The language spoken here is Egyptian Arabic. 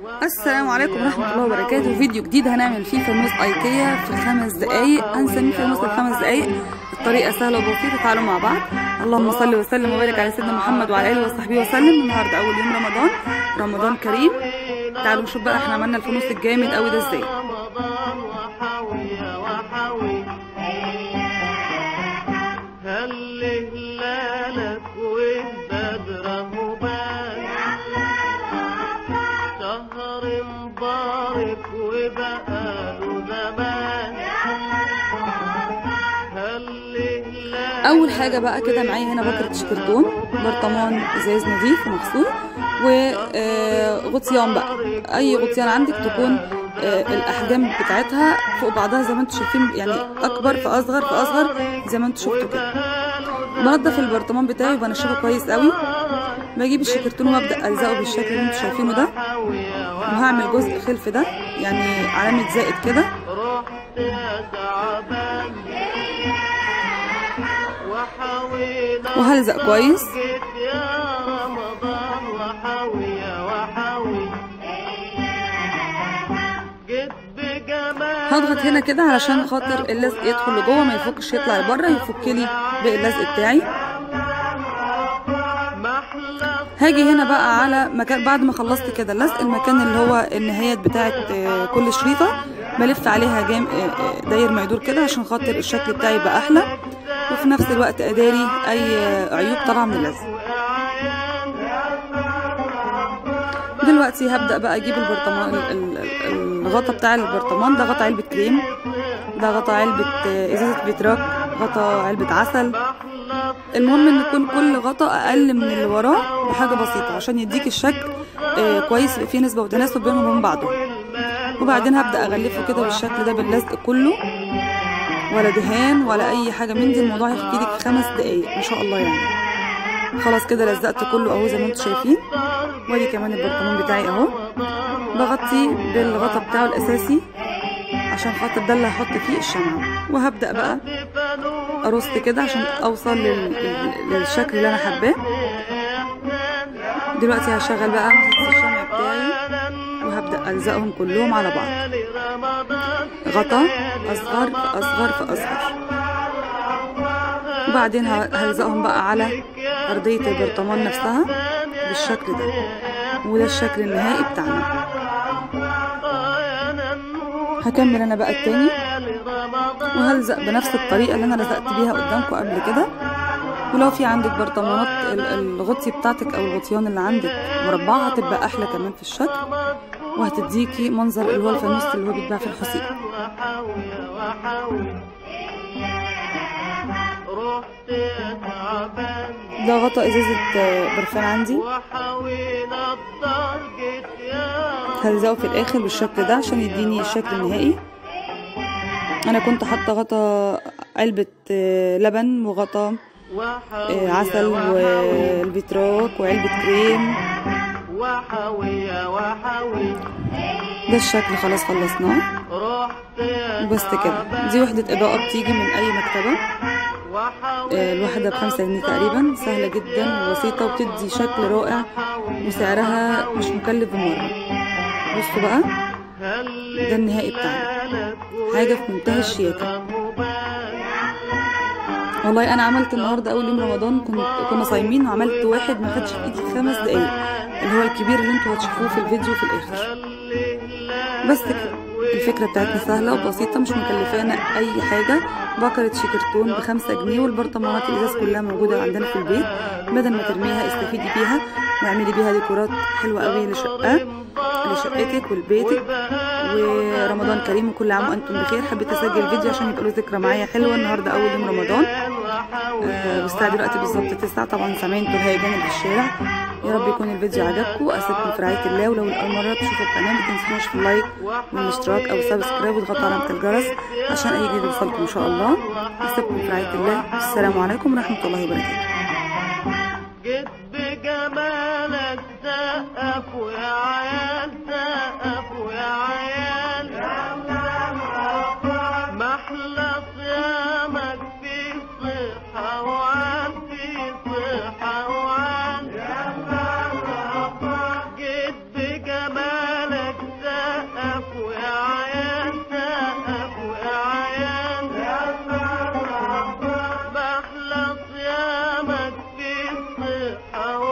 السلام عليكم ورحمة الله وبركاته فيديو جديد هنعمل فيه فانوس ايكيا في خمس دقايق هنسميه فانوس الخمس دقايق الطريقة سهلة وبسيطة تعالوا مع بعض اللهم صل وسلم وبارك على سيدنا محمد وعلى اله وصحبه وسلم النهارده اول يوم رمضان رمضان كريم تعالوا نشوف بقى احنا عملنا الفانوس الجامد قوي ده ازاي رمضان وحوي وحوي هل هلالك والبدر مبان شهر مبارك وبقاله زمان هل هلالك اول حاجه بقى كده معايا هنا بكره شكرتون برطمان ازاز نظيف ومغسول وغطيان بقى اي غطيان عندك تكون آه، الاحجام بتاعتها فوق بعضها زي ما انتم شايفين يعني اكبر في اصغر في اصغر زي ما انتم شفتوا كده بنضف البرطمان بتاعي وبنشفه كويس قوي بجيب الشكرتون وابدا الزقه بالشكل اللي انتم شايفينه ده وهعمل جزء خلف ده يعني علامه زائد كده رحت يا شعبان وحوينا وهلزق كويس جيت يا رمضان وحوي يا وحوي جيت بجمال هضغط هنا كده علشان خاطر اللزق يدخل لجوه ما يفكش يطلع لبره يفك لي باقي اللزق بتاعي محلى هاجي هنا بقى على مكان بعد ما خلصت كده اللزق المكان اللي هو النهايات بتاعه آه، كل شريطه بلف عليها جام آه، آه، داير ما يدور كده عشان خاطر الشكل بتاعي يبقى احلى وفي نفس الوقت اداري اي آه، عيوب طالعه من اللزق دلوقتي هبدا بقى اجيب البرطمان ال- ال- الغطا بتاع البرطمان ده غطا علبه كريم ده غطا علبه آه، ازازه بيتراك غطا علبه عسل المهم ان يكون كل غطا اقل من اللي وراه بحاجه بسيطه عشان يديك الشكل آه كويس يبقى فيه نسبه وتناسب بينهم وبين بعضهم وبعدين هبدا اغلفه كده بالشكل ده باللزق كله ولا دهان ولا اي حاجه من دي الموضوع هياخد ايدك خمس دقايق ما شاء الله يعني خلاص كده لزقت كله اهو زي ما انتم شايفين وادي كمان البرطمان بتاعي اهو بغطي بالغطا بتاعه الاساسي عشان خاطر ده اللي هحط فيه الشمعة وهبدأ بقى ارص كده عشان اوصل لل... لل- للشكل اللي انا حباه دلوقتي هشغل بقى مسدس الشمع بتاعي وهبدأ الزقهم كلهم على بعض غطا اصغر في اصغر في اصغر وبعدين ه- هلزقهم بقى على ارضية البرطمان نفسها بالشكل ده وده الشكل النهائي بتاعنا هكمل انا بقى التاني وهلزق بنفس الطريقة اللي انا لزقت بيها قدامكم قبل كده ولو في عندك برطمانات ال- الغطي بتاعتك او الغطيان اللي عندك مربعة هتبقى احلى كمان في الشكل وهتديكي منظر اللي هو الفانوس اللي هو بيتباع في الحسين وحوي وحوي رحت يا تعبان ده غطا ازازة آه، برفان عندي وحوينا الدار جيت يا هلزقه في الاخر بالشكل ده عشان يديني الشكل النهائي انا كنت حاطه غطا علبه آه، لبن وغطا وحوي آه، عسل والبيتراك وعلبه كريم وحوي وحوي ده الشكل خلاص خلصناه رحت يا وبس كده دي وحده اضاءه بتيجي من اي مكتبه وحوي آه، الواحده بخمسة جنيه تقريبا سهله جدا وبسيطه وبتدي شكل رائع وسعرها مش مكلف بمره بصوا بقى ده النهائي بتاعنا حاجه في منتهى الشياكه والله انا عملت النهارده اول يوم رمضان كنت كنا صايمين وعملت واحد ما خدش في ايدي خمس دقايق اللي هو الكبير اللي انتوا هتشوفوه في الفيديو في الاخر بس كده الفكرة بتاعتنا سهلة وبسيطة مش مكلفانا أي حاجة بكرة شيكرتون بخمسة جنيه والبرطمانات الإزاز كلها موجودة عندنا في البيت بدل ما ترميها استفيدي بيها واعملي بيها ديكورات حلوة قوي لشقة لشقتك ولبيتك ورمضان كريم وكل عام وأنتم بخير حبيت أسجل فيديو عشان يبقى له ذكرى معايا حلوة النهاردة أول يوم رمضان آه، والساعة دلوقتي بالظبط تسعة طبعا سامعين دول هيجان اللي في الشارع يا رب يكون الفيديو عجبكم أسيبكم في رعاية الله ولو لأول مرة تشوفوا القناة ما تنسوناش في اللايك والاشتراك أو سبسكرايب وتضغطوا على علامة الجرس عشان أي جديد يوصلكم إن شاء الله أسيبكم في رعاية الله السلام عليكم ورحمة الله وبركاته جيت بجمالك سقف ويا عيال سقف ويا عيال محلى صيامك في صحة وعال في صحة وعال جيت بجمالك صحة